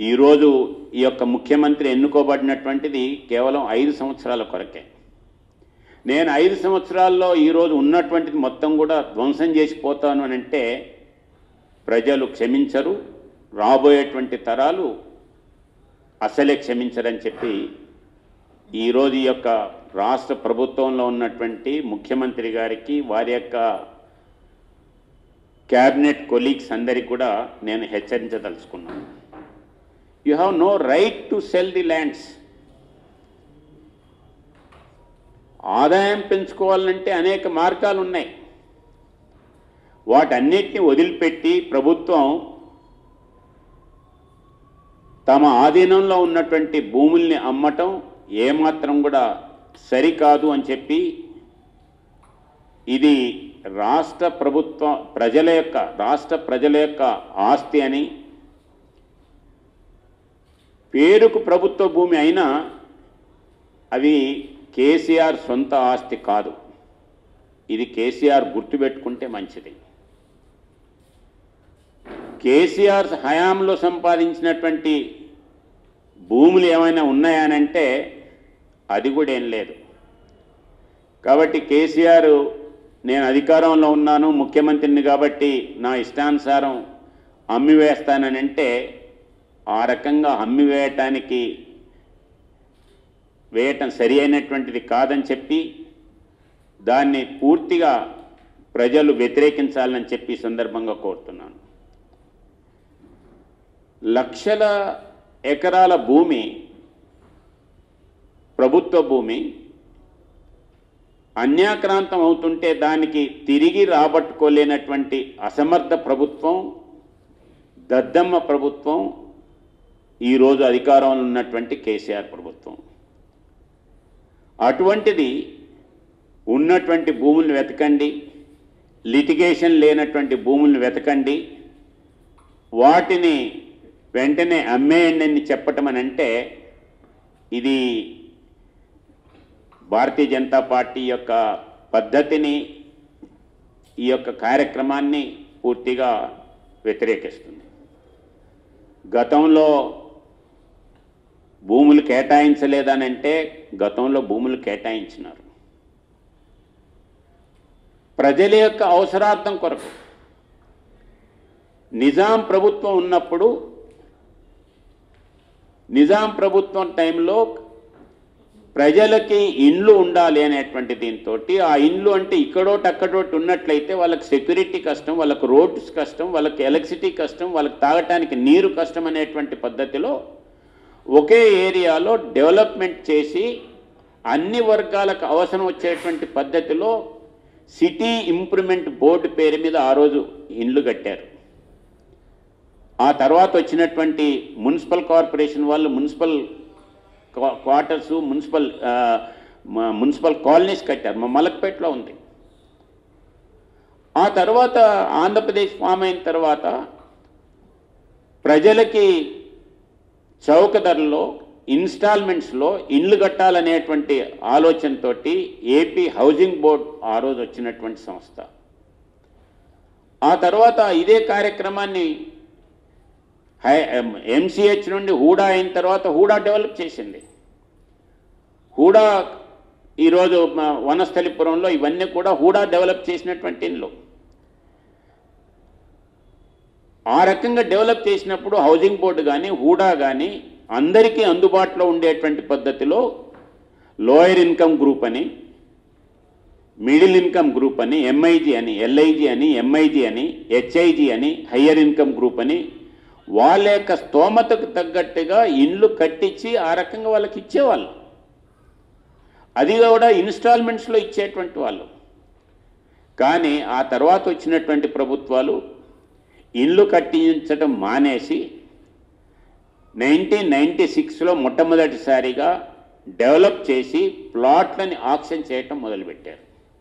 ఈరోజు ఈ యొక్క ముఖ్యమంత్రి ఎన్నుకోబడినటువంటిది కేవలం ఐదు సంవత్సరాల కొరకే నేను ఐదు సంవత్సరాల్లో ఈరోజు ఉన్నటువంటిది మొత్తం కూడా ధ్వంసం చేసిపోతాను అని అంటే ప్రజలు క్షమించరు రాబోయేటువంటి తరాలు అసలే క్షమించరని చెప్పి ఈరోజు ఈ యొక్క రాష్ట్ర ప్రభుత్వంలో ఉన్నటువంటి ముఖ్యమంత్రి గారికి వారి యొక్క క్యాబినెట్ కొలీగ్స్ అందరికీ కూడా నేను హెచ్చరించదలుచుకున్నాను you have no right to sell the lands ఆదాయం పెంచుకోవాలంటే అనేక మార్గాలు ఉన్నాయి వాటన్నిటిని వదిలిపెట్టి ప్రభుత్వం తమ ఆధీనంలో ఉన్నటువంటి భూముల్ని అమ్మటం ఏమాత్రం కూడా సరికాదు అని చెప్పి ఇది రాష్ట్ర ప్రభుత్వ ప్రజల యొక్క రాష్ట్ర ప్రజల యొక్క ఆస్తి అని పేరుకు ప్రభుత్వ భూమి అయినా అవి కేసీఆర్ సొంత ఆస్తి కాదు ఇది కేసీఆర్ గుర్తుపెట్టుకుంటే మంచిది కేసీఆర్ హయాంలో సంపాదించినటువంటి భూములు ఏమైనా ఉన్నాయనంటే అది కూడా ఏం లేదు కాబట్టి కేసీఆర్ నేను అధికారంలో ఉన్నాను ముఖ్యమంత్రిని కాబట్టి నా ఇష్టానుసారం అమ్మివేస్తానని అంటే ఆ రకంగా అమ్మివేయటానికి వేయటం సరి అయినటువంటిది కాదని చెప్పి దాన్ని పూర్తిగా ప్రజలు వ్యతిరేకించాలని చెప్పి ఈ సందర్భంగా కోరుతున్నాను లక్షల ఎకరాల భూమి ప్రభుత్వ భూమి అన్యాక్రాంతం అవుతుంటే దానికి తిరిగి రాబట్టుకోలేనటువంటి అసమర్థ ప్రభుత్వం దద్దమ్మ ప్రభుత్వం ఈరోజు అధికారంలో ఉన్నటువంటి కేసీఆర్ ప్రభుత్వం అటువంటిది ఉన్నటువంటి భూములను వెతకండి లిటిగేషన్ లేనటువంటి భూములను వెతకండి వాటిని వెంటనే అమ్మేయండి అని చెప్పటం అని అంటే ఇది భారతీయ జనతా పార్టీ యొక్క పద్ధతిని ఈ యొక్క కార్యక్రమాన్ని పూర్తిగా వ్యతిరేకిస్తుంది గతంలో భూములు కేటాయించలేదనంటే గతంలో భూములు కేటాయించినారు ప్రజల యొక్క అవసరార్థం కొరకు నిజాం ప్రభుత్వం ఉన్నప్పుడు నిజాం ప్రభుత్వం టైంలో ప్రజలకి ఇండ్లు ఉండాలి అనేటువంటి దీంతో ఆ ఇండ్లు అంటే ఇక్కడోటి అక్కడోటి ఉన్నట్లయితే వాళ్ళకి సెక్యూరిటీ కష్టం వాళ్ళకి రోడ్స్ కష్టం వాళ్ళకి ఎలక్ట్రిసిటీ కష్టం వాళ్ళకి తాగటానికి నీరు కష్టం అనేటువంటి పద్ధతిలో ఒకే ఏరియాలో డెవలప్మెంట్ చేసి అన్ని వర్గాలకు అవసరం వచ్చేటువంటి పద్ధతిలో సిటీ ఇంప్రూవ్మెంట్ బోర్డు పేరు మీద ఆ రోజు ఇండ్లు కట్టారు ఆ తర్వాత వచ్చినటువంటి మున్సిపల్ కార్పొరేషన్ వాళ్ళు మున్సిపల్ క్వా- క్వార్టర్స్ మున్సిపల్ ఆ, మ- మున్సిపల్ కాలనీస్ కట్టారు మా మలక్పేటలో ఉంది ఆ తర్వాత ఆంధ్రప్రదేశ్ ఫామ్ అయిన తర్వాత ప్రజలకి చౌక ధరలో ఇన్స్టాల్మెంట్స్లో ఇండ్లు కట్టాలనేటువంటి ఆలోచనతోటి ఏపీ హౌసింగ్ బోర్డ్ ఆ రోజు వచ్చినటువంటి సంస్థ ఆ తర్వాత ఇదే కార్యక్రమాన్ని హై ఎంసీహెచ్ నుండి హూడా అయిన తర్వాత హూడా డెవలప్ చేసింది హూడా ఈరోజు మా వనస్థలిపురంలో ఇవన్నీ కూడా హూడా డెవలప్ చేసినటువంటి ఇండ్లు ఆ రకంగా డెవలప్ చేసినప్పుడు హౌసింగ్ బోర్డు కానీ హూడా కానీ అందరికీ అందుబాటులో ఉండేటువంటి పద్ధతిలో లోయర్ ఇన్కమ్ గ్రూప్ అని మిడిల్ ఇన్కమ్ గ్రూప్ అని ఎంఐజీ అని ఎల్ఐజీ అని ఎంఐజీ అని హెచ్ఐజీ అని హయ్యర్ ఇన్కమ్ గ్రూప్ అని వాళ్ళ యొక్క స్తోమతకు తగ్గట్టుగా ఇండ్లు కట్టించి ఆ రకంగా వాళ్ళకి ఇచ్చేవాళ్ళు అది కూడా ఇన్స్టాల్మెంట్స్లో ఇచ్చేటువంటి వాళ్ళు కానీ ఆ తర్వాత వచ్చినటువంటి ప్రభుత్వాలు ఇల్లు కట్టించడం మానేసి నైన్టీన్ నైంటీ సిక్స్లో మొట్టమొదటిసారిగా డెవలప్ చేసి ప్లాట్లని ఆక్షన్ చేయటం మొదలుపెట్టారు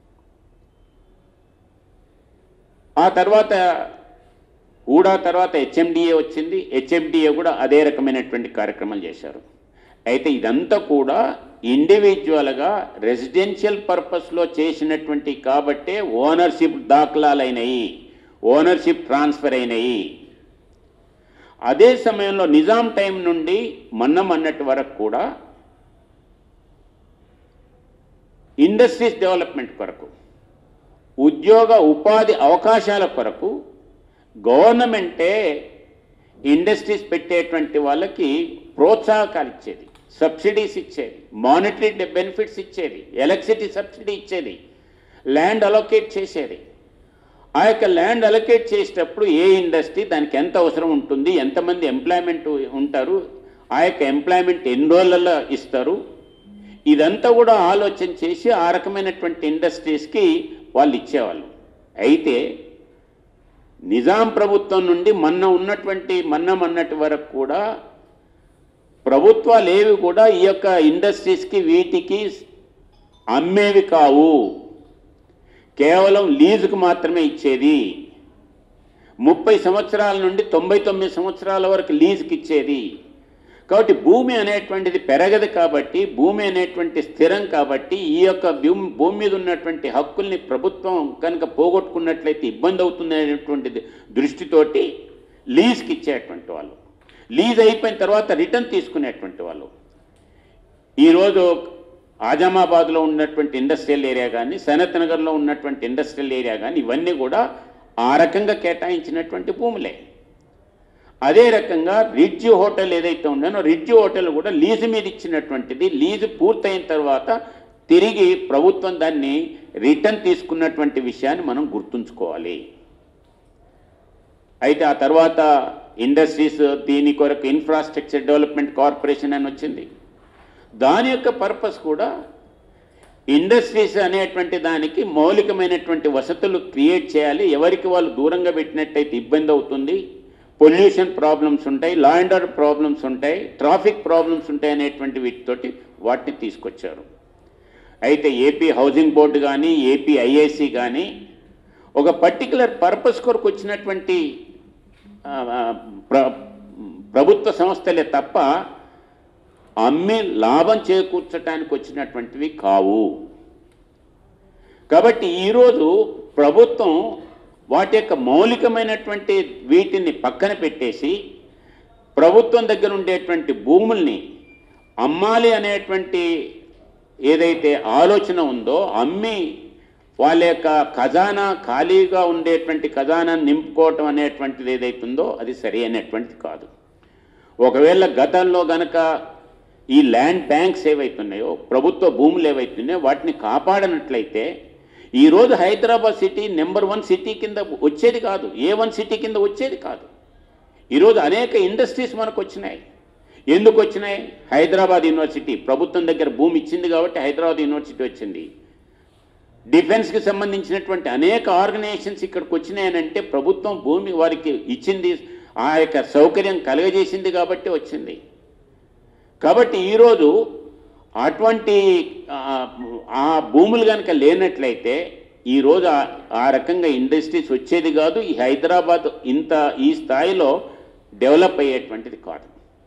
ఆ తర్వాత హూడా తర్వాత హెచ్ఎండిఏ వచ్చింది హెచ్ఎండిఏ కూడా అదే రకమైనటువంటి కార్యక్రమాలు చేశారు అయితే ఇదంతా కూడా ఇండివిజువల్గా రెసిడెన్షియల్ పర్పస్లో చేసినటువంటి కాబట్టే ఓనర్షిప్ దాఖలాలైనవి ఓనర్షిప్ ట్రాన్స్ఫర్ అయినాయి అదే సమయంలో నిజాం టైం నుండి మన్నం అన్నటి వరకు కూడా ఇండస్ట్రీస్ డెవలప్మెంట్ కొరకు ఉద్యోగ ఉపాధి అవకాశాల కొరకు గవర్నమెంటే ఇండస్ట్రీస్ పెట్టేటువంటి వాళ్ళకి ప్రోత్సాహకాలు ఇచ్చేది సబ్సిడీస్ ఇచ్చేది మానిటరీ బెనిఫిట్స్ ఇచ్చేది ఎలక్ట్రిసిటీ సబ్సిడీ ఇచ్చేది ల్యాండ్ అలొకేట్ చేసేది ఆ యొక్క ల్యాండ్ అలొకేట్ చేసేటప్పుడు ఏ ఇండస్ట్రీ దానికి ఎంత అవసరం ఉంటుంది ఎంతమంది ఎంప్లాయ్మెంట్ ఉంటారు ఆ యొక్క ఎంప్లాయ్మెంట్ ఎన్ని రోజులలో ఇస్తారు ఇదంతా కూడా ఆలోచన చేసి ఆ రకమైనటువంటి ఇండస్ట్రీస్కి వాళ్ళు ఇచ్చేవాళ్ళు అయితే నిజాం ప్రభుత్వం నుండి మొన్న ఉన్నటువంటి మన్నం అన్నటి వరకు కూడా ప్రభుత్వాలు ఏవి కూడా ఈ యొక్క ఇండస్ట్రీస్కి వీటికి అమ్మేవి కావు కేవలం లీజుకు మాత్రమే ఇచ్చేది ముప్పై సంవత్సరాల నుండి తొంభై తొమ్మిది సంవత్సరాల వరకు లీజుకి ఇచ్చేది కాబట్టి భూమి అనేటువంటిది పెరగదు కాబట్టి భూమి అనేటువంటి స్థిరం కాబట్టి ఈ యొక్క భూమి భూమి మీద ఉన్నటువంటి హక్కుల్ని ప్రభుత్వం కనుక పోగొట్టుకున్నట్లయితే ఇబ్బంది అవుతుంది అనేటువంటిది దృష్టితోటి లీజ్కి ఇచ్చేటువంటి వాళ్ళు లీజ్ అయిపోయిన తర్వాత రిటర్న్ తీసుకునేటువంటి వాళ్ళు ఈరోజు ఆజామాబాద్లో ఉన్నటువంటి ఇండస్ట్రియల్ ఏరియా కానీ సనత్ నగర్లో ఉన్నటువంటి ఇండస్ట్రియల్ ఏరియా కానీ ఇవన్నీ కూడా ఆ రకంగా కేటాయించినటువంటి భూములే అదే రకంగా రిడ్జ్ హోటల్ ఏదైతే ఉందో రిడ్జ్ హోటల్ కూడా లీజు మీద ఇచ్చినటువంటిది లీజు పూర్తయిన తర్వాత తిరిగి ప్రభుత్వం దాన్ని రిటర్న్ తీసుకున్నటువంటి విషయాన్ని మనం గుర్తుంచుకోవాలి అయితే ఆ తర్వాత ఇండస్ట్రీస్ దీని కొరకు ఇన్ఫ్రాస్ట్రక్చర్ డెవలప్మెంట్ కార్పొరేషన్ అని వచ్చింది దాని యొక్క పర్పస్ కూడా ఇండస్ట్రీస్ అనేటువంటి దానికి మౌలికమైనటువంటి వసతులు క్రియేట్ చేయాలి ఎవరికి వాళ్ళు దూరంగా పెట్టినట్టయితే ఇబ్బంది అవుతుంది పొల్యూషన్ ప్రాబ్లమ్స్ ఉంటాయి లా అండ్ ఆర్డర్ ప్రాబ్లమ్స్ ఉంటాయి ట్రాఫిక్ ప్రాబ్లమ్స్ ఉంటాయి అనేటువంటి వీటితోటి వాటిని తీసుకొచ్చారు అయితే ఏపీ హౌసింగ్ బోర్డు కానీ ఏపీ ఐఏసీ కానీ ఒక పర్టికులర్ పర్పస్ కొరకు వచ్చినటువంటి ఆ, ఆ, ప్ర ప్రభుత్వ సంస్థలే తప్ప అమ్మి లాభం చేకూర్చడానికి వచ్చినటువంటివి కావు కాబట్టి ఈరోజు ప్రభుత్వం వాటి యొక్క మౌలికమైనటువంటి వీటిని పక్కన పెట్టేసి ప్రభుత్వం దగ్గర ఉండేటువంటి భూముల్ని అమ్మాలి అనేటువంటి ఏదైతే ఆలోచన ఉందో అమ్మి వాళ్ళ యొక్క ఖజానా ఖాళీగా ఉండేటువంటి ఖజానా నింపుకోవటం అనేటువంటిది ఏదైతే ఉందో అది సరి అయినటువంటిది కాదు ఒకవేళ గతంలో గనక ఈ ల్యాండ్ బ్యాంక్స్ ఏవైతున్నాయో ప్రభుత్వ భూములు ఏవైతున్నాయో వాటిని కాపాడనట్లయితే ఈరోజు Hyderabad city number one city కింద వచ్చేది కాదు ఏ వన్ సిటీ కింద వచ్చేది కాదు ఈరోజు అనేక ఇండస్ట్రీస్ మనకు వచ్చినాయి ఎందుకు వచ్చినాయి హైదరాబాద్ యూనివర్సిటీ ప్రభుత్వం దగ్గర భూమి ఇచ్చింది కాబట్టి హైదరాబాద్ యూనివర్సిటీ వచ్చింది డిఫెన్స్కి సంబంధించినటువంటి అనేక ఆర్గనైజేషన్స్ ఇక్కడికి వచ్చినాయనంటే ప్రభుత్వం భూమి వారికి ఇచ్చింది ఆ యొక్క సౌకర్యం కలుగజేసింది కాబట్టి వచ్చింది కాబట్టి ఈరోజు అటువంటి ఆ, ఆ భూములు కనుక లేనట్లయితే ఈరోజు ఆ- ఆ రకంగా ఇండస్ట్రీస్ వచ్చేది కాదు ఈ హైదరాబాద్ ఇంత ఈ స్థాయిలో డెవలప్ అయ్యేటువంటిది కాదు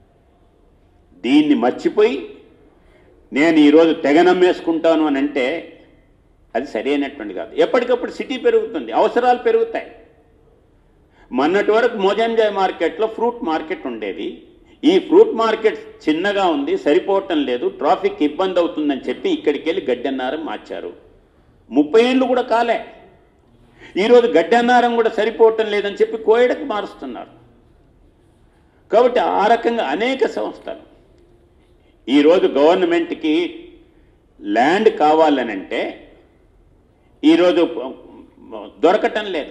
దీన్ని మర్చిపోయి నేను ఈరోజు తెగ నమ్మేసుకుంటాను అని అంటే అది సరైనటువంటి కాదు ఎప్పటికప్పుడు సిటీ పెరుగుతుంది అవసరాలు పెరుగుతాయి మొన్నటి వరకు మోజంజాయ్ మార్కెట్లో ఫ్రూట్ మార్కెట్ ఉండేది ఈ ఫ్రూట్ మార్కెట్ చిన్నగా ఉంది సరిపోవటం లేదు ట్రాఫిక్ ఇబ్బంది అవుతుందని చెప్పి ఇక్కడికి వెళ్ళి గడ్డన్నారం మార్చారు ముప్పై ఏళ్ళు కూడా కాలే ఈరోజు గడ్డన్నారం కూడా సరిపోవటం లేదని చెప్పి కోయడకు మారుస్తున్నారు కాబట్టి ఆ రకంగా అనేక సంస్థలు ఈరోజు గవర్నమెంట్కి ల్యాండ్ కావాలనంటే ఈరోజు దొరకటం లేదు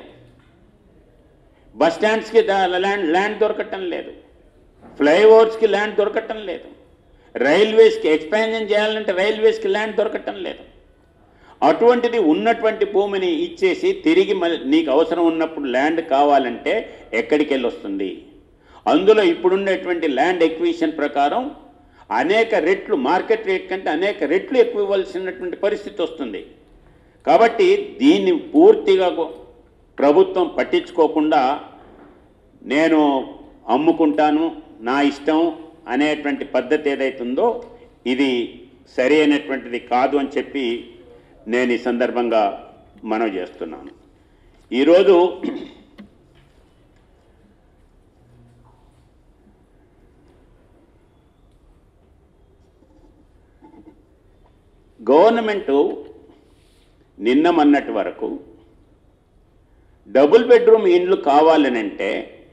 బస్ స్టాండ్స్కి దా- ల్యాండ్ ల్యాండ్ దొరకటం లేదు ఫ్లైఓవర్స్కి ల్యాండ్ దొరకటం లేదు రైల్వేస్కి ఎక్స్పాన్షన్ చేయాలంటే రైల్వేస్కి ల్యాండ్ దొరకటం లేదు అటువంటిది ఉన్నటువంటి భూమిని ఇచ్చేసి తిరిగి మళ్ళీ నీకు అవసరం ఉన్నప్పుడు ల్యాండ్ కావాలంటే ఎక్కడికి వెళ్ళి వస్తుంది అందులో ఇప్పుడున్నటువంటి ల్యాండ్ ఎక్విజిషన్ ప్రకారం అనేక రెట్లు మార్కెట్ రేట్ కంటే అనేక రెట్లు ఎక్కువ ఇవ్వాల్సినటువంటి పరిస్థితి వస్తుంది కాబట్టి దీన్ని పూర్తిగా గో- ప్రభుత్వం పట్టించుకోకుండా నేను అమ్ముకుంటాను నా ఇష్టం అనేటువంటి పద్ధతి ఏదైతుందో ఇది సరి అయినటువంటిది కాదు అని చెప్పి నేను ఈ సందర్భంగా మనవి చేస్తున్నాను ఈరోజు గవర్నమెంటు నిన్న మొన్నటి వరకు డబుల్ బెడ్రూమ్ ఇండ్లు కావాలనంటే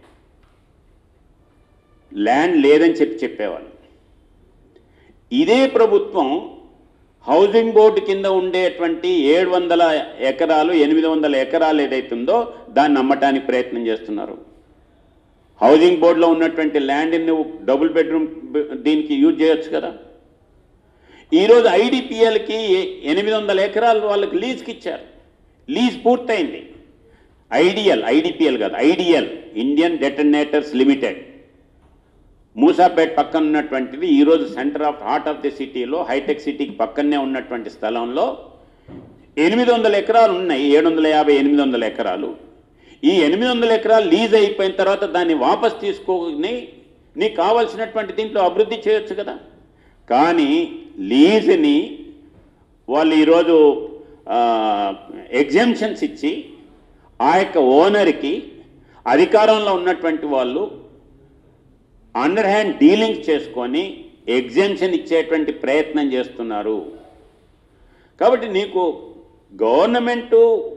ల్యాండ్ లేదని చెప్పి చెప్పేవాళ్ళు ఇదే ప్రభుత్వం హౌసింగ్ బోర్డు కింద ఉండేటువంటి ఏడు వందల ఎకరాలు ఎనిమిది వందల ఎకరాలు ఏదైతుందో దాన్ని అమ్మటానికి ప్రయత్నం చేస్తున్నారు హౌసింగ్ బోర్డులో ఉన్నటువంటి ల్యాండ్ని నువ్వు డబుల్ బెడ్రూమ్ బ- దీనికి యూజ్ చేయొచ్చు కదా ఈరోజు ఐడిపిఎల్కి ఎనిమిది వందల ఎకరాలు వాళ్ళకి లీజ్కి ఇచ్చారు లీజ్ పూర్తయింది ఐడిఎల్ ఐడిపిఎల్ కాదు IDL Indian detonators limited Moosapet పక్కన ఉన్నటువంటిది ఈరోజు centre of heart of the సిటీలో హైటెక్ సిటీకి పక్కనే ఉన్నటువంటి స్థలంలో ఎనిమిది వందల ఎకరాలు ఉన్నాయి ఏడు వందల యాభై ఎనిమిది వందల ఎకరాలు ఈ ఎనిమిది వందల ఎకరాలు లీజ్ అయిపోయిన తర్వాత దాన్ని వాపస్ తీసుకొని నీకు కావాల్సినటువంటి దీంట్లో అభివృద్ధి చేయొచ్చు కదా కానీ లీజ్ని వాళ్ళు ఈరోజు ఎగ్జామ్షన్స్ ఇచ్చి ఆ యొక్క ఓనర్కి అధికారంలో ఉన్నటువంటి వాళ్ళు అండర్ హ్యాండ్ డీలింగ్స్ చేసుకొని ఎగ్జామ్షన్ ఇచ్చేటువంటి ప్రయత్నం చేస్తున్నారు కాబట్టి నీకు గవర్నమెంటు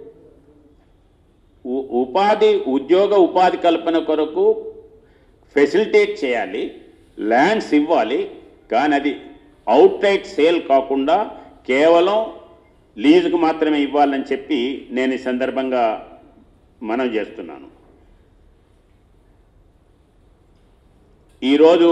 ఉ- ఉపాధి ఉద్యోగ ఉపాధి కల్పన కొరకు ఫెసిలిటేట్ చేయాలి ల్యాండ్స్ ఇవ్వాలి కానీ అది అవుట్ రైట్ సేల్ కాకుండా కేవలం లీజుకు మాత్రమే ఇవ్వాలని చెప్పి నేను ఈ సందర్భంగా మనం చేస్తున్నాను ఈరోజు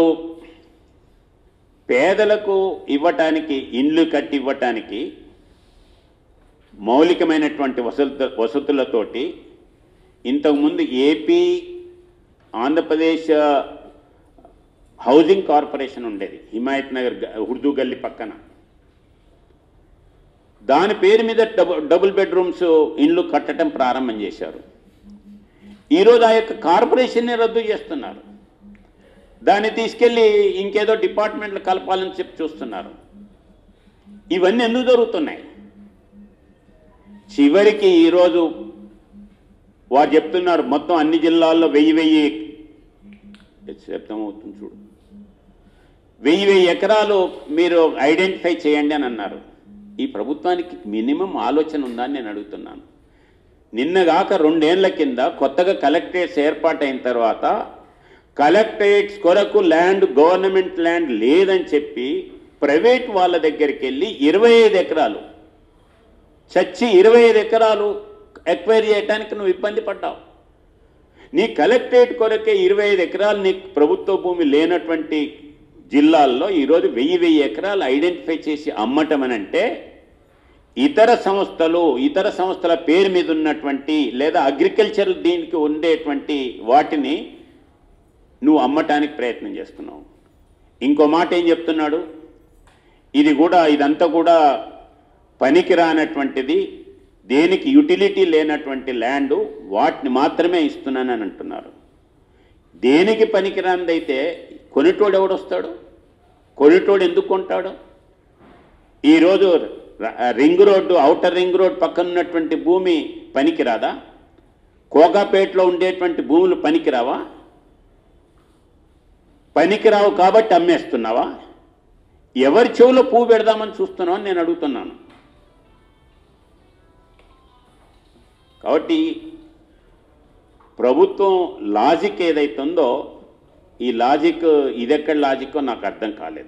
పేదలకు ఇవ్వటానికి ఇండ్లు కట్టి ఇవ్వటానికి మౌలికమైనటువంటి వసతు వసతులతోటి ఇంతకుముందు ఏపీ ఆంధ్రప్రదేశ్ హౌసింగ్ కార్పొరేషన్ ఉండేది హిమాయత్ నగర్ గ- ఉర్దూ గల్లీ పక్కన దాని పేరు మీద డబుల్ డబుల్ బెడ్రూమ్స్ ఇండ్లు కట్టడం ప్రారంభం చేశారు ఈరోజు ఆ యొక్క కార్పొరేషన్ని రద్దు చేస్తున్నారు దాన్ని తీసుకెళ్ళి ఇంకేదో డిపార్ట్మెంట్లు కలపాలని చెప్పి చూస్తున్నారు ఇవన్నీ ఎందుకు జరుగుతున్నాయి చివరికి ఈరోజు వారు చెప్తున్నారు మొత్తం అన్ని జిల్లాల్లో వెయ్యి వెయ్యి అవుతుంది చూడు వెయ్యి వెయ్యి ఎకరాలు మీరు ఐడెంటిఫై చేయండి అని అన్నారు ఈ ప్రభుత్వానికి మినిమం ఆలోచన ఉందా అని నేను అడుగుతున్నాను నిన్నగాక రెండేళ్ల కింద కొత్తగా కలెక్టరేట్స్ ఏర్పాటైన తర్వాత కలెక్టరేట్స్ కొరకు ల్యాండ్ గవర్నమెంట్ ల్యాండ్ లేదని చెప్పి ప్రైవేట్ వాళ్ళ దగ్గరికి వెళ్ళి ఇరవై ఐదు ఎకరాలు చచ్చి ఇరవై ఐదు ఎకరాలు ఎక్వైర్ చేయడానికి నువ్వు ఇబ్బంది పడ్డావు నీ కలెక్టరేట్ కొరకే ఇరవై ఐదు ఎకరాలు నీ ప్రభుత్వ భూమి లేనటువంటి జిల్లాల్లో ఈరోజు వెయ్యి వెయ్యి ఎకరాలు ఐడెంటిఫై చేసి అమ్మటం అని అంటే ఇతర సంస్థలు ఇతర సంస్థల పేరు మీద ఉన్నటువంటి లేదా అగ్రికల్చర్ దీనికి ఉండేటువంటి వాటిని నువ్వు అమ్మటానికి ప్రయత్నం చేస్తున్నావు ఇంకో మాట ఏం చెప్తున్నాడు ఇది కూడా ఇదంతా కూడా పనికిరానటువంటిది దేనికి యూటిలిటీ లేనటువంటి ల్యాండ్ వాటిని మాత్రమే ఇస్తున్నానని అంటున్నారు దేనికి పనికిరానిదైతే కొనేటోడు ఎవడొస్తాడు కొనేటోడు ఎందుకు కొంటాడు ఈరోజు ర- ring road outer ring road పక్కన ఉన్నటువంటి భూమి పనికిరాదా కోకాపేటలో ఉండేటువంటి భూములు పనికిరావా పనికిరావు కాబట్టి అమ్మేస్తున్నావా ఎవరి చెవులో పువ్వు పెడదామని చూస్తున్నావు అని నేను అడుగుతున్నాను కాబట్టి ప్రభుత్వం లాజిక్ ఏదైతుందో ఈ లాజిక్ ఇదెక్కడ లాజిక్కో నాకు అర్థం కాలేదు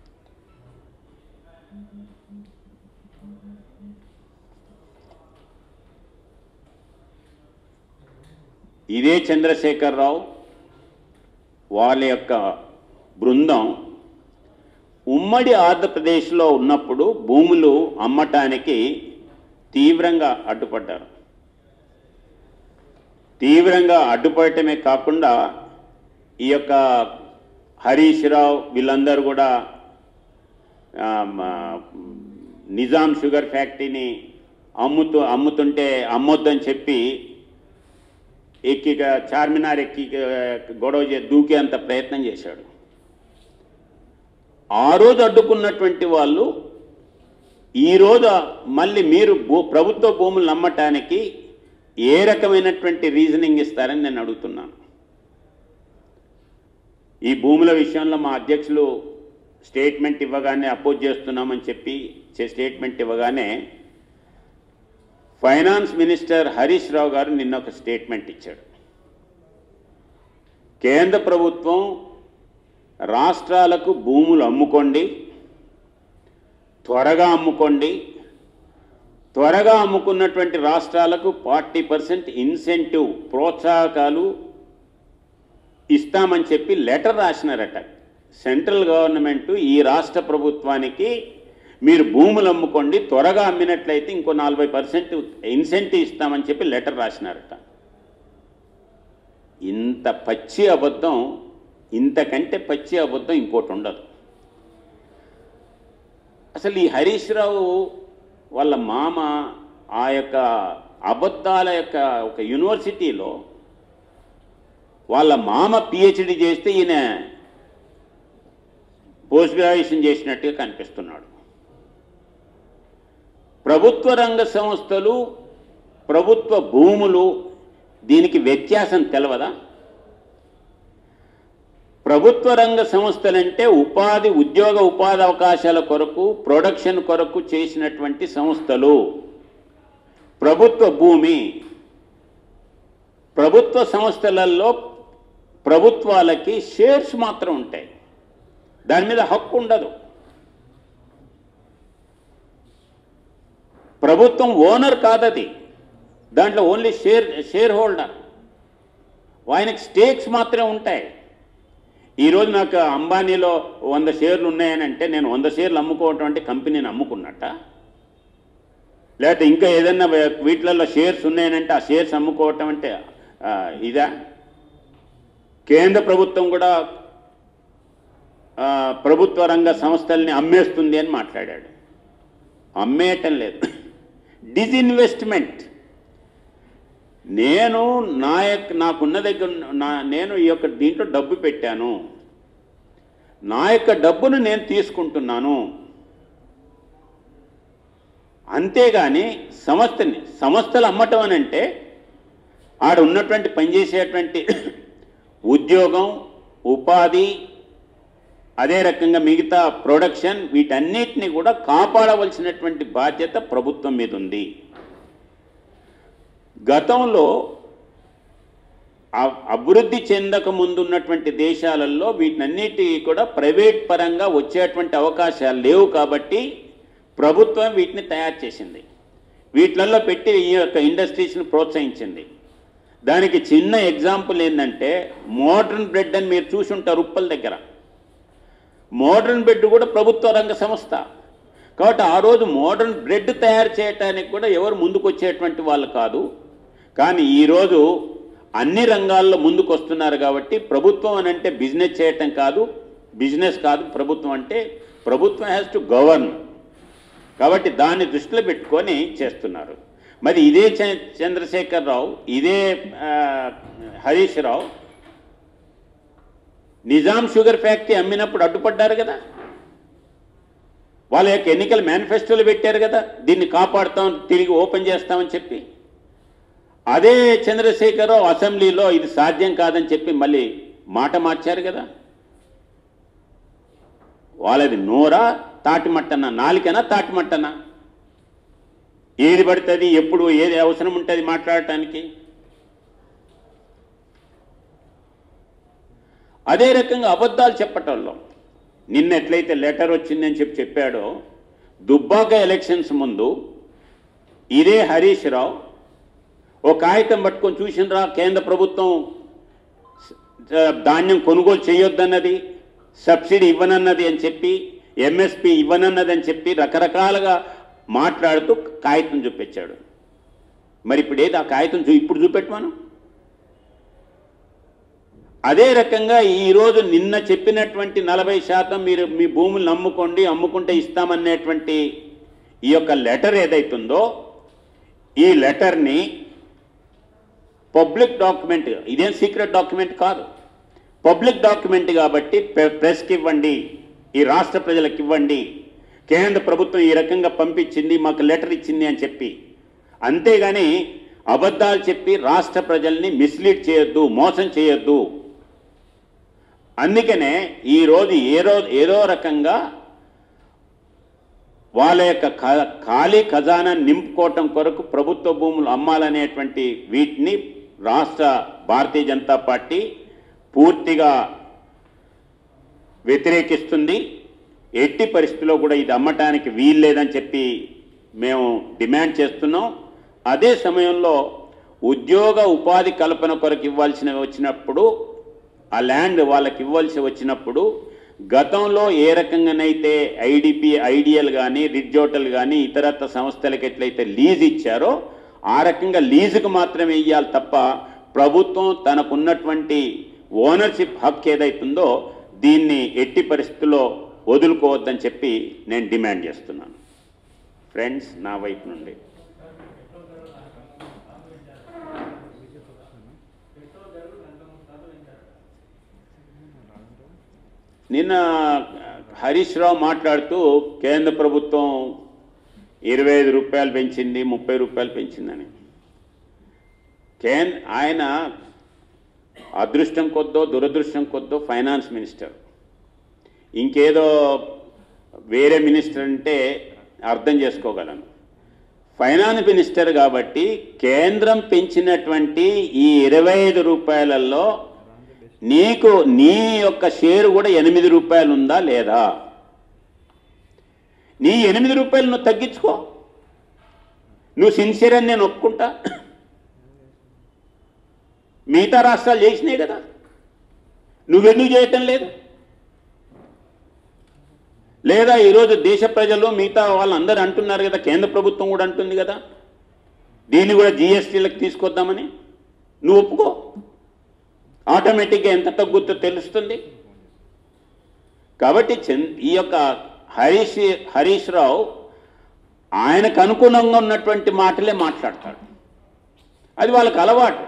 ఇదే చంద్రశేఖరరావు వాళ్ళ యొక్క బృందం ఉమ్మడి ఆంధ్రప్రదేశ్లో ఉన్నప్పుడు భూములు అమ్మటానికి తీవ్రంగా అడ్డుపడ్డారు తీవ్రంగా అడ్డుపడటమే కాకుండా ఈ యొక్క హరీష్ రావు వీళ్ళందరూ కూడా ఆ, మ- నిజాం షుగర్ ఫ్యాక్టరీని అమ్ముతూ అమ్ముతుంటే అమ్మొద్దని చెప్పి ఎక్కి చార్మినార్ ఎక్కి గొడవ చే దూకేంత ప్రయత్నం చేశాడు ఆ రోజు అడ్డుకున్నటువంటి వాళ్ళు ఈరోజు మళ్ళీ మీరు భూ ప్రభుత్వ భూములు నమ్మటానికి ఏ రకమైనటువంటి రీజనింగ్ ఇస్తారని నేను అడుగుతున్నాను ఈ భూముల విషయంలో మా అధ్యక్షులు స్టేట్మెంట్ ఇవ్వగానే అపోజ్ చేస్తున్నామని చెప్పి చే- స్టేట్మెంట్ ఇవ్వగానే ఫైనాన్స్ మినిస్టర్ హరీష్ రావు గారు నిన్న ఒక స్టేట్మెంట్ ఇచ్చాడు కేంద్ర ప్రభుత్వం రాష్ట్రాలకు భూములు అమ్ముకోండి త్వరగా అమ్ముకోండి త్వరగా అమ్ముకున్నటువంటి రాష్ట్రాలకు ఫార్టీ పర్సెంట్ ఇన్సెంటివ్ ప్రోత్సాహకాలు ఇస్తామని చెప్పి లెటర్ రాసినారట సెంట్రల్ గవర్నమెంట్ ఈ రాష్ట్ర ప్రభుత్వానికి మీరు భూములు అమ్ముకోండి త్వరగా అమ్మినట్లయితే ఇంకో నలభై పర్సెంట్ ఇన్సెంటివ్ ఇస్తామని చెప్పి లెటర్ రాసినారట ఇంత పచ్చి అబద్ధం ఇంతకంటే పచ్చి అబద్ధం ఇంకోటి ఉండదు అసలు ఈ హరీష్ రావు వాళ్ళ మామ ఆ యొక్క అబద్ధాల యొక్క ఒక యూనివర్సిటీలో వాళ్ళ మామ పిహెచ్డి చేస్తే ఈయన పోస్ట్ గ్రాడ్యుయేషన్ చేసినట్టుగా కనిపిస్తున్నాడు ప్రభుత్వ రంగ సంస్థలు ప్రభుత్వ భూములు దీనికి వ్యత్యాసం తెలవదా ప్రభుత్వ రంగ సంస్థలంటే ఉపాధి ఉద్యోగ ఉపాధి అవకాశాల కొరకు ప్రొడక్షన్ కొరకు చేసినటువంటి సంస్థలు ప్రభుత్వ భూమి ప్రభుత్వ సంస్థలలో ప్రభుత్వాలకి షేర్స్ మాత్రం ఉంటాయి దాని మీద హక్కు ఉండదు ప్రభుత్వం ఓనర్ కాదది దాంట్లో ఓన్లీ షేర్ షేర్ హోల్డర్ ఆయనకి స్టేక్స్ మాత్రమే ఉంటాయి ఈరోజు నాకు అంబానీలో వంద షేర్లు ఉన్నాయని అంటే నేను వంద షేర్లు అమ్ముకోవటం అంటే కంపెనీని అమ్ముకున్నట్ట లేకపోతే ఇంకా ఏదైనా వీటిలలో షేర్స్ ఉన్నాయనంటే ఆ షేర్స్ అమ్ముకోవటం అంటే ఆ, ఇదా కేంద్ర ప్రభుత్వం కూడా ఆ, ప్రభుత్వ రంగ సంస్థల్ని అమ్మేస్తుంది అని మాట్లాడాడు అమ్మేయటం లేదు డిజిన్వెస్ట్మెంట్ నేను నా యొక్క నాకున్న దగ్గర నా నేను ఈ యొక్క దీంట్లో డబ్బు పెట్టాను నా యొక్క డబ్బును నేను తీసుకుంటున్నాను అంతేగాని సంస్థని సంస్థలు అమ్మటం అని అంటే ఆడ ఉన్నటువంటి పనిచేసేటువంటి ఉద్యోగం ఉపాధి అదే రకంగా మిగతా ప్రొడక్షన్ వీటన్నిటిని కూడా కాపాడవలసినటువంటి బాధ్యత ప్రభుత్వం మీద ఉంది గతంలో అ- అభివృద్ధి చెందక ముందు ఉన్నటువంటి దేశాలలో వీటినన్నిటి కూడా ప్రైవేట్ పరంగా వచ్చేటువంటి అవకాశాలు లేవు కాబట్టి ప్రభుత్వం వీటిని తయారు చేసింది వీటిలలో పెట్టి ఈ యొక్క ఇండస్ట్రీస్ని ప్రోత్సహించింది దానికి చిన్న ఎగ్జాంపుల్ ఏంటంటే మోడర్న్ బ్రెడ్ అని మీరు చూసి ఉంటారు ఉప్పల్ దగ్గర మోడర్న్ బ్రెడ్ కూడా ప్రభుత్వ రంగ సంస్థ కాబట్టి ఆ రోజు మోడర్న్ బ్రెడ్ తయారు చేయడానికి కూడా ఎవరు ముందుకు వచ్చేటువంటి వాళ్ళు కాదు కానీ ఈరోజు అన్ని రంగాల్లో ముందుకు వస్తున్నారు కాబట్టి ప్రభుత్వం అని అంటే బిజినెస్ చేయటం కాదు బిజినెస్ కాదు ప్రభుత్వం అంటే ప్రభుత్వం హ్యాస్ టు గవర్న్ కాబట్టి దాన్ని దృష్టిలో పెట్టుకొని చేస్తున్నారు మరి ఇదే చ- చంద్రశేఖర్ రావు ఇదే ఆ, హరీష్ రావు నిజాం షుగర్ ఫ్యాక్టరీ అమ్మినప్పుడు అడ్డుపడ్డారు కదా వాళ్ళ యొక్క ఎన్నికల మేనిఫెస్టోలు పెట్టారు కదా దీన్ని కాపాడుతాం తిరిగి ఓపెన్ చేస్తామని చెప్పి అదే చంద్రశేఖరరావు అసెంబ్లీలో ఇది సాధ్యం కాదని చెప్పి మళ్ళీ మాట మార్చారు కదా వాళ్ళది నోరా తాటిమట్టనా నాలికనా తాటిమట్టనా ఏది పడుతుంది ఎప్పుడు ఏది అవసరం ఉంటుంది మాట్లాడటానికి అదే రకంగా అబద్ధాలు చెప్పటంలో నిన్న ఎట్లయితే లెటర్ వచ్చిందని చెప్పి చెప్పాడో దుబ్బాక ఎలక్షన్స్ ముందు ఇదే హరీష్ రావు ఓ కాగితం పట్టుకొని చూసినరా కేంద్ర ప్రభుత్వం ఆ, ధాన్యం కొనుగోలు చేయొద్దన్నది సబ్సిడీ ఇవ్వనన్నది అని చెప్పి ఎంఎస్పి ఇవ్వనన్నది అని చెప్పి రకరకాలుగా మాట్లాడుతూ కాగితం చూపించాడు మరి ఇప్పుడు ఏది ఆ కాగితం చూ ఇప్పుడు చూపెట్టమను అదే రకంగా ఈరోజు నిన్న చెప్పినటువంటి నలభై శాతం మీరు మీ భూములు అమ్ముకోండి అమ్ముకుంటే ఇస్తామనేటువంటి ఈ యొక్క లెటర్ ఏదైతుందో ఈ లెటర్ని పబ్లిక్ డాక్యుమెంట్ ఇదేం సీక్రెట్ డాక్యుమెంట్ కాదు పబ్లిక్ డాక్యుమెంట్ కాబట్టి ప్రె- ప్రెస్కి ఇవ్వండి ఈ రాష్ట్ర ప్రజలకు ఇవ్వండి కేంద్ర ప్రభుత్వం ఈ రకంగా పంపించింది మాకు లెటర్ ఇచ్చింది అని చెప్పి అంతేగాని అబద్ధాలు చెప్పి రాష్ట్ర ప్రజల్ని మిస్లీడ్ చేయొద్దు మోసం చేయొద్దు అందుకనే ఈరోజు ఏదో ఏదో రకంగా వాళ్ళ యొక్క ఖా- ఖాళీ ఖజానా నింపుకోవటం కొరకు ప్రభుత్వ భూములు అమ్మాలనేటువంటి వీటిని రాష్ట్ర భారతీయ జనతా పార్టీ పూర్తిగా వ్యతిరేకిస్తుంది ఎట్టి పరిస్థితిలో కూడా ఇది అమ్మటానికి వీల్లేదని చెప్పి మేము డిమాండ్ చేస్తున్నాం అదే సమయంలో ఉద్యోగ ఉపాధి కల్పన కొరకు ఇవ్వాల్సిన వచ్చినప్పుడు ఆ ల్యాండ్ వాళ్ళకి ఇవ్వాల్సి వచ్చినప్పుడు గతంలో ఏ రకంగానైతే ఐడిపి ఐడియల్ కానీ రిడ్ హోటల్ కానీ ఇతరత్ర సంస్థలకు ఎట్లయితే లీజ్ ఇచ్చారో ఆ రకంగా లీజుకు మాత్రమే ఇవ్వాలి తప్ప ప్రభుత్వం తనకున్నటువంటి ఓనర్షిప్ హక్ ఏదైతుందో దీన్ని ఎట్టి పరిస్థితుల్లో వదులుకోవద్దని చెప్పి నేను డిమాండ్ చేస్తున్నాను ఫ్రెండ్స్ నా వైపు నుండి నిన్న హరీష్ రావు మాట్లాడుతూ కేంద్ర ప్రభుత్వం ఇరవై ఐదు రూపాయలు పెంచింది ముప్పై రూపాయలు పెంచిందని కేంద్ర ఆయన అదృష్టం కొద్దో దురదృష్టం కొద్దో ఫైనాన్స్ మినిస్టర్ ఇంకేదో వేరే మినిస్టర్ అంటే అర్థం చేసుకోగలను ఫైనాన్స్ మినిస్టర్ కాబట్టి కేంద్రం పెంచినటువంటి ఈ ఇరవై ఐదు రూపాయలలో నీకు నీ యొక్క షేరు కూడా ఎనిమిది రూపాయలు ఉందా లేదా నీ ఎనిమిది రూపాయలు నువ్వు తగ్గించుకో నువ్వు సిన్సియర్ అని నేను ఒప్పుకుంటా మిగతా రాష్ట్రాలు చేసినాయి కదా నువ్వెందుకు చేయటం లేదు లేదా ఈరోజు దేశ ప్రజలు మిగతా వాళ్ళందరూ అంటున్నారు కదా కేంద్ర ప్రభుత్వం కూడా అంటుంది కదా దీన్ని కూడా జిఎస్టీలకు తీసుకొద్దామని నువ్వు ఒప్పుకో ఆటోమేటిక్గా ఎంత తగ్గుద్దో తెలుస్తుంది కాబట్టి చంద్ ఈ యొక్క హరీష్ హరీష్ రావు ఆయనకు అనుగుణంగా ఉన్నటువంటి మాటలే మాట్లాడతాడు అది వాళ్ళకి అలవాటు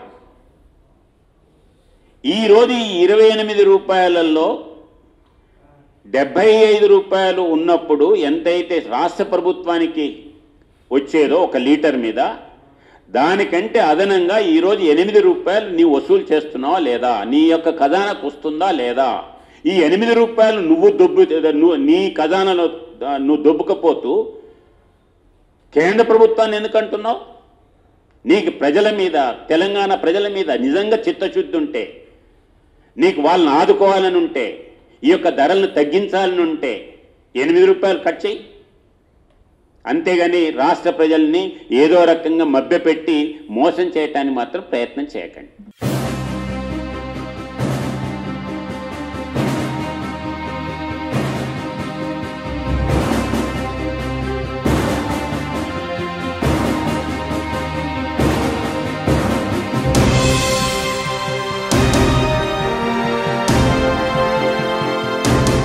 ఈరోజు ఈ ఇరవై ఎనిమిది రూపాయలలో డెబ్బై ఐదు రూపాయలు ఉన్నప్పుడు ఎంతైతే రాష్ట్ర ప్రభుత్వానికి వచ్చేదో ఒక లీటర్ మీద దానికంటే అదనంగా ఈరోజు ఎనిమిది రూపాయలు నీ వసూలు చేస్తున్నావా లేదా నీ యొక్క ఖజానాకు వస్తుందా లేదా ఈ ఎనిమిది రూపాయలు నువ్వు దొబ్బు నువ్వు నీ ఖజానాలో ఆ, నువ్వు దొబ్బకపోతూ కేంద్ర ప్రభుత్వాన్ని ఎందుకు అంటున్నావు నీకు ప్రజల మీద తెలంగాణ ప్రజల మీద నిజంగా చిత్తశుద్ధి ఉంటే నీకు వాళ్ళని ఆదుకోవాలని ఉంటే ఈ యొక్క ధరలను తగ్గించాలని ఉంటే ఎనిమిది రూపాయలు కట్ చేయి అంతేగాని రాష్ట్ర ప్రజల్ని ఏదో రకంగా మభ్యపెట్టి మోసం చేయటానికి మాత్రం ప్రయత్నం చేయకండి